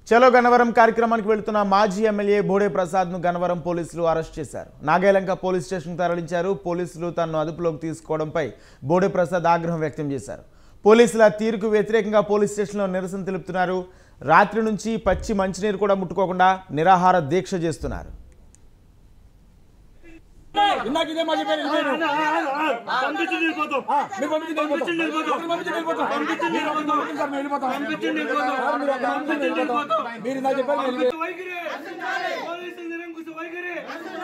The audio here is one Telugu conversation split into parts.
చలో గన్నవరం కార్యక్రమానికి వెళుతున్న మాజీ ఎమ్మెల్యే బోడే ప్రసాద్ ను గన్నవరం పోలీసులు అరెస్ట్ చేశారు నాగేలంక పోలీస్ స్టేషన్ తరలించారు పోలీసులు తనను అదుపులోకి తీసుకోవడంపై బోడే ప్రసాద్ ఆగ్రహం వ్యక్తం చేశారు పోలీసుల తీరుకు వ్యతిరేకంగా పోలీస్ స్టేషన్లో నిరసన తెలుపుతున్నారు రాత్రి నుంచి పచ్చి మంచినీరు కూడా ముట్టుకోకుండా నిరాహార దీక్ష చేస్తున్నారు ఇందాక ఇదే మాట చెప్పారు వెళ్ళిపోయారు. పంపించి వెళ్ళిపోతాం మీరు పంపించి వెళ్ళిపోతాం. మీరు పంపించి వెళ్ళిపోతాం. మీరు పంపించి సార్, మేము వెళ్ళిపోతాం. సార్, మీరు అక్కడ పంపించి వెళ్ళిపోతాం. మీరు ఇందాక చెప్పారు మేము వెళ్ళిపోయాం. వైఖరి పోలీసు నిరంకుశ వైఖరి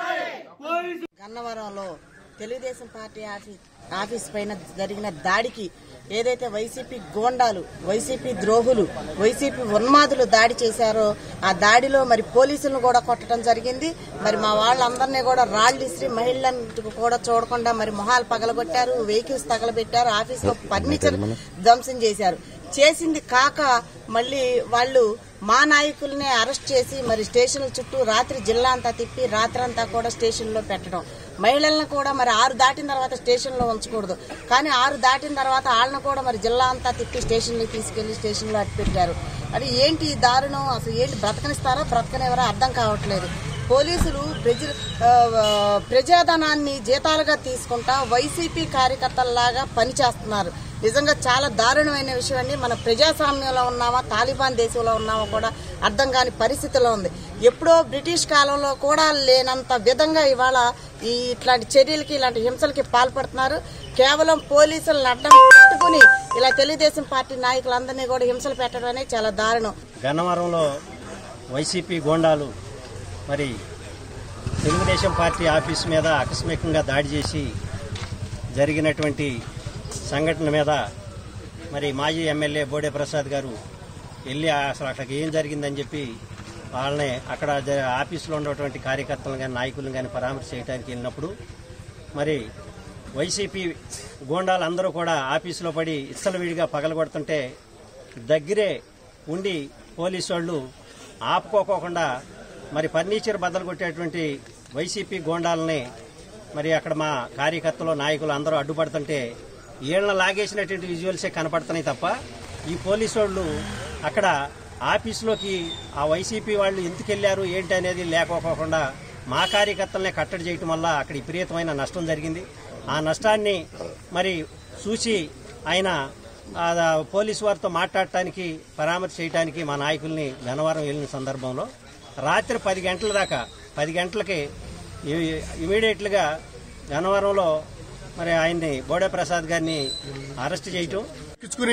పోలీసు గన్నవరంలో తెలుగుదేశం పార్టీ ఆఫీస్ ఆఫీస్ పైన జరిగిన దాడికి ఏదైతే వైసీపీ గోండాలు వైసీపీ ద్రోహులు వైసీపీ ఉన్మాదులు దాడి చేశారో ఆ దాడిలో మరి పోలీసులను కూడా కొట్టడం జరిగింది మరి మా వాళ్ళందరినీ కూడా రాళ్ళు ఇసిరి మహిళలను కూడా చూడకుండా మరి మొహాలు పగలగొట్టారు వెహికల్స్ తగలబెట్టారు ఆఫీస్లో ఫర్నిచర్ ధ్వంసం చేశారు చేసింది కాక మళ్ళీ వాళ్ళు మా నాయకుల్ని అరెస్ట్ చేసి మరి స్టేషన్ల చుట్టూ రాత్రి జిల్లా అంతా తిప్పి రాత్రంతా కూడా స్టేషన్లో పెట్టడం మహిళలను కూడా మరి ఆరు దాటిన తర్వాత స్టేషన్లో ఉంచకూడదు కానీ ఆరు దాటిన తర్వాత వాళ్ళని కూడా మరి జిల్లా అంతా తిప్పి స్టేషన్కి తీసుకెళ్లి స్టేషన్లో అట్టు పెట్టారు అది ఏంటి ఈ దారుణం అసలు ఏంటి బ్రతకనిస్తారా బ్రతకనివరా అర్థం కావట్లేదు పోలీసులు ప్రజ ఆ, ప్రజాధనాన్ని జీతాలుగా తీసుకుంటా వైసీపీ కార్యకర్తల్లాగా పనిచేస్తున్నారు నిజంగా చాలా దారుణమైన విషయం అండి మన ప్రజాస్వామ్యంలో ఉన్నామా తాలిబాన్ దేశంలో ఉన్నామా కూడా అర్థం కాని పరిస్థితిలో ఉంది ఎప్పుడో బ్రిటిష్ కాలంలో కూడా లేనంత విధంగా ఇవాళ ఈ ఇట్లాంటి చర్యలకి ఇలాంటి హింసలకి పాల్పడుతున్నారు కేవలం పోలీసులను అడ్డం పెట్టుకుని ఇలా తెలుగుదేశం పార్టీ నాయకులందరినీ కూడా హింసలు పెట్టడం అనేది చాలా దారుణం గన్నవరంలో వైసీపీ గోండాలు మరి తెలుగుదేశం పార్టీ ఆఫీస్ మీద ఆకస్మికంగా దాడి చేసి జరిగినటువంటి సంఘటన మీద మరి మాజీ ఎమ్మెల్యే బోడే ప్రసాద్ గారు వెళ్ళి అసలు అక్కడికి ఏం జరిగిందని చెప్పి వాళ్ళని అక్కడ జ- ఆఫీసులో ఉన్నటువంటి కార్యకర్తలను కానీ నాయకులను కానీ పరామర్శ చేయడానికి వెళ్ళినప్పుడు మరి వైసీపీ గోండాలు అందరూ కూడా ఆఫీసులో పడి ఇచ్చలవిడిగా పగలగొడుతుంటే దగ్గరే ఉండి పోలీసు వాళ్ళు ఆపుకోకోకుండా మరి ఫర్నిచర్ బద్దలు కొట్టేటువంటి వైసీపీ గోండాలని మరి అక్కడ మా కార్యకర్తలు నాయకులు అందరూ అడ్డుపడుతుంటే వీళ్ళని లాగేసినటువంటి విజువల్సే కనపడుతున్నాయి తప్ప ఈ పోలీసు వాళ్ళు అక్కడ ఆఫీసులోకి ఆ వైసీపీ వాళ్ళు ఎందుకు వెళ్ళారు ఏంటి అనేది లేకపోకుండా మా కార్యకర్తలనే కట్టడి చేయటం వల్ల అక్కడ విపరీతమైన నష్టం జరిగింది ఆ నష్టాన్ని మరి చూసి ఆయన ఆ, పోలీసు వారితో మాట్లాడటానికి పరామర్శ చేయడానికి మా నాయకుల్ని గన్నవరం వెళ్ళిన సందర్భంలో రాత్రి పది గంటల దాకా పది గంటలకి ఇ- ఇమీడియట్లుగా గన్నవరంలో మరి ఆయన్ని బోడే ప్రసాద్ గారిని అరెస్ట్ చేయటం ఎక్కించుకుని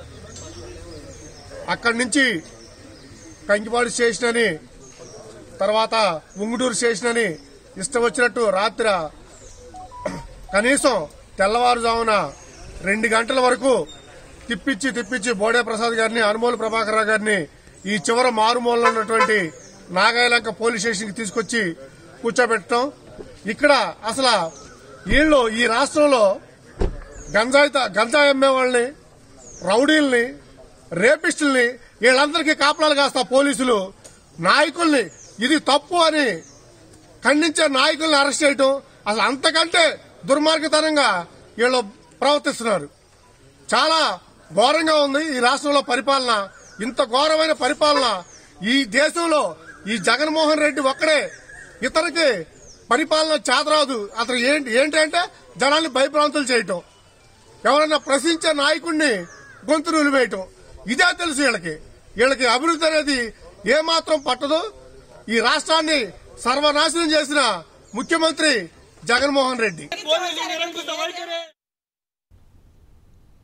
అక్కడి నుంచి కంకిపాడు స్టేషన్ అని తర్వాత ఉంగుటూరు స్టేషన్ అని ఇష్టం వచ్చినట్టు రాత్రి కనీసం తెల్లవారుజామున రెండు గంటల వరకు తిప్పించి తిప్పించి బోడే ప్రసాద్ గారిని అనుమోలు ప్రభాకర్ రావు గారిని ఈ చివర మారుమూలలో ఉన్నటువంటి నాగాయలంక పోలీస్ స్టేషన్కి తీసుకొచ్చి కూర్చోబెట్టడం ఇక్కడ అసలు వీళ్ళు ఈ రాష్ట్రంలో గంజాయి తా- గంజాయి అమ్మే వాళ్ళని రౌడీల్ని రేపిస్టుల్ని వీళ్ళందరికీ కాపలాలు కాస్తా పోలీసులు నాయకుల్ని ఇది తప్పు అని ఖండించే నాయకుల్ని అరెస్ట్ చేయటం అసలు అంతకంటే దుర్మార్గతనంగా వీళ్ళు ప్రవర్తిస్తున్నారు చాలా ఘోరంగా ఉంది ఈ రాష్ట్రంలో పరిపాలన ఇంత ఘోరమైన పరిపాలన ఈ దేశంలో ఈ జగన్మోహన్ రెడ్డి ఒక్కడే ఇతనికి పరిపాలన చేతరాదు అతను ఏంటి ఏంటంటే జనాల్ని భయభ్రాంతులు చేయటం ఎవరన్నా ప్రశ్నించే నాయకుడిని గొంతు నిలివేయటం ఇదే తెలుసు వీళ్ళకి వీళ్ళకి అభివృద్ధి అనేది ఏమాత్రం పట్టదు ఈ రాష్ట్రాన్ని సర్వనాశనం చేసిన ముఖ్యమంత్రి జగన్మోహన్ రెడ్డి పోలీసు నిరంకుశ వైఖరి